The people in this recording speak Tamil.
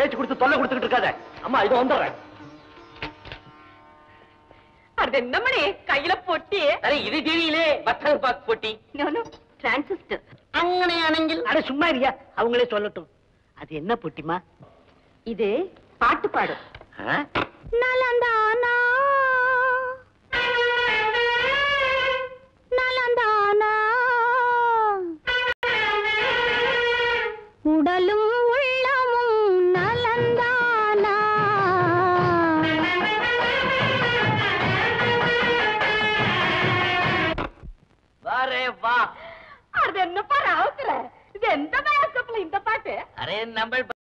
பேச்சு கொடுத்து தொல்லை கொடுத்துக்கிட்டு இருக்காத அம்மா இது வந்துடுறேன் அது என்ன மணி கையில பொட்டி அரே இது தெரியலே பத்தல் பாக் போட்டி டிரான்சிஸ்டர் അങ്ങനെയാണെങ്കിൽ அட சும்மா இருக்கியா அவங்களே சொல்லட்டும் அது என்ன பொட்டிமா இது பாட்டு பாடும் நலந்தானா நலந்தானா உடலும் உள்ளமும் நலந்தானா வாரே வா அது என்ன பாரு அவசர இது எந்த வயசுல இந்த பாட்டு அரே நம்ம